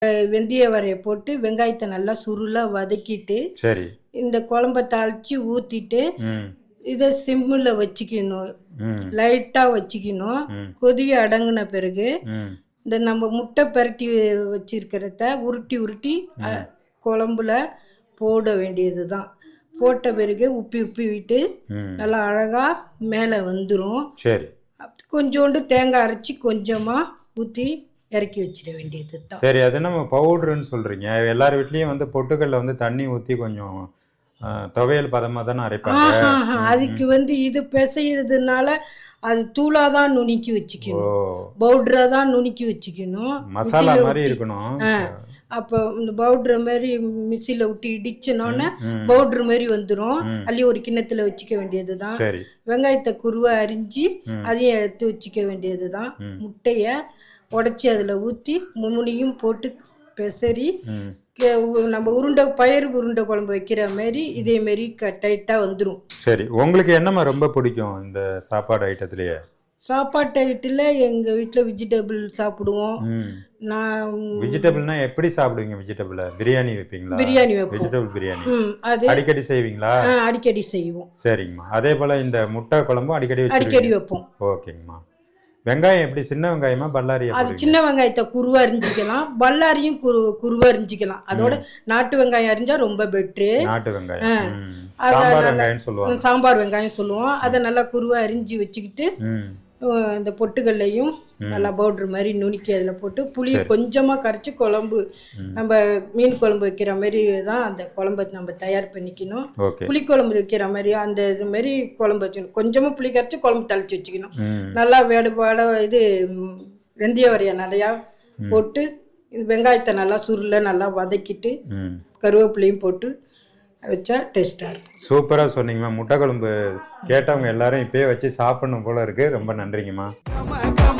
அஹ், வெந்தய வரைய போட்டு வெங்காயத்தை நல்லா சுருளா வதக்கிட்டு சரி இந்த குழம்ப தாளிச்சு ஊற்றிட்டு ம் இதை சிம்மில் வச்சுக்கணும் ம் லைட்டாக வச்சுக்கணும் ம் கொதிய அடங்கின பிறகு ம் இந்த நம்ம முட்டை பரட்டி வச்சிருக்கிறத உருட்டி உருட்டி அஹ், குழம்புல போட வேண்டியது தான் போட்ட பிறகு உப்பி உப்பி விட்டு ம் நல்லா அழகாக மேலே வந்துடும் சரி கொஞ்சோண்டு தேங்காய் அரைச்சி கொஞ்சமாக ஊற்றி இறக்கி வச்சிட வேண்டியது தான் சரி அது நம்ம பவுடர்னு சொல்றீங்க எல்லார் வீட்லயும் வந்து பொட்டுக்கல்ல வந்து தண்ணி ஊத்தி கொஞ்சம் ஆ, துவையல் பதமா தானே அரைப்பாங்க ஆஹா அதுக்கு வந்து இது பிசைறதுனால அது தூளாக தான் நுணுக்கி ஓ வச்சுக்கணும் பவுடராக தான் நுணுக்கி வச்சுக்கணும் மசாலா மிக்ஸில மாதிரி ஊத்தி- இருக்கணும் ஆ, அப்போ இந்த பவுடர் மாதிரி மிக்சியில் விட்டு இடிச்சினோன்னே ம், பவுடர் மாதிரி வந்துடும் ம். அள்ளி ஒரு கிண்ணத்துல வச்சுக்க வேண்டியது தான் சரி வெங்காயத்தை குருவா அரிஞ்சு ம். அதையும் எடுத்து வச்சுக்க வேண்டியது தான் ம். முட்டையை உடச்சி அதில் ஊற்றி மும்முனியும் போட்டு பெசரி ம் கே- உ- நம்ம உருண்டை பயிறு உருண்டை குழம்பு வைக்கிற மாதிரி இதே மாதிரி க டைட்டாக வந்துடும் சரி உங்களுக்கு என்னம்மா ரொம்ப பிடிக்கும் இந்த சாப்பாடு ஐட்டத்திலேயே சாப்பாட்டு ஐட்டில் எங்கள் வீட்டில் வெஜிடபிள் சாப்பிடுவோம் ம் நான் வெஜிடபிள்னா எப்படி சாப்பிடுவீங்க வெஜிடபிள பிரியாணி வைப்பீங்களா பிரியாணி வைப்போம் வெஜிடபிள் பிரியாணி ம் அது அடிக்கடி செய்வீங்களா ஆ, அடிக்கடி செய்வோம் சரிங்கம்மா அதே போல இந்த முட்டை குழம்பும் அடிக்கடி அடிக்கடி வச்சிருவீங்க வைப்போம் ஓகேங்கம்மா வெங்காயம் எப்படி சின்ன வெங்காயமா பல்லாரியா அது போடுவீங்க? சின்ன வெங்காயத்தை குருவா அரிஞ்சிக்கலாம் பல்லாரியும் குரு குருவா அரிஞ்சிக்கலாம் அதோட நாட்டு வெங்காயம் அரிஞ்சா ரொம்ப பெட்ரு நாட்டு வெங்காயம் ம். அத சாம்பார் நல்லா- வெங்காயம்னு சொல்லுவாங்க சாம்பார் வெங்காயம் சொல்லுவோம் அதை நல்லா குருவா அரிஞ்சு வச்சுக்கிட்டு ம் அஹ், இந்த பொட்டுகள்லையும் நல்லா பவுடர் மாதிரி நுணுக்கி அதில் போட்டு புளி சரி. கொஞ்சமாக கரைச்சி குழம்பு ம். நம்ம மீன் குழம்பு வைக்கிற மாதிரி தான் அந்த குழம்பை நம்ம தயார் பண்ணிக்கணும் ஓகே புளிக்குழம்பு வைக்கிற மாதிரி அந்த இது மாதிரி குழம்பு வச்சுக்கணும் கொஞ்சமாக புளி கரைச்சி குழம்பு தளிச்சு வச்சுக்கணும் ம் நல்லா வேடு வாட இது ம், வெந்தய வரைய நிறையா போட்டு இது வெங்காயத்தை நல்லா சுருள நல்லா வதக்கிட்டு ம் கருவேப்பிலையும் போட்டு வச்சா டேஸ்ட்டாக இருக்கும் சூப்பரா சொன்னீங்கம்மா முட்டை குழம்பு கேட்டவங்க எல்லாரும் இப்பயே வச்சு சாப்பிடணும் போல இருக்கு ரொம்ப நன்றிங்கம்மா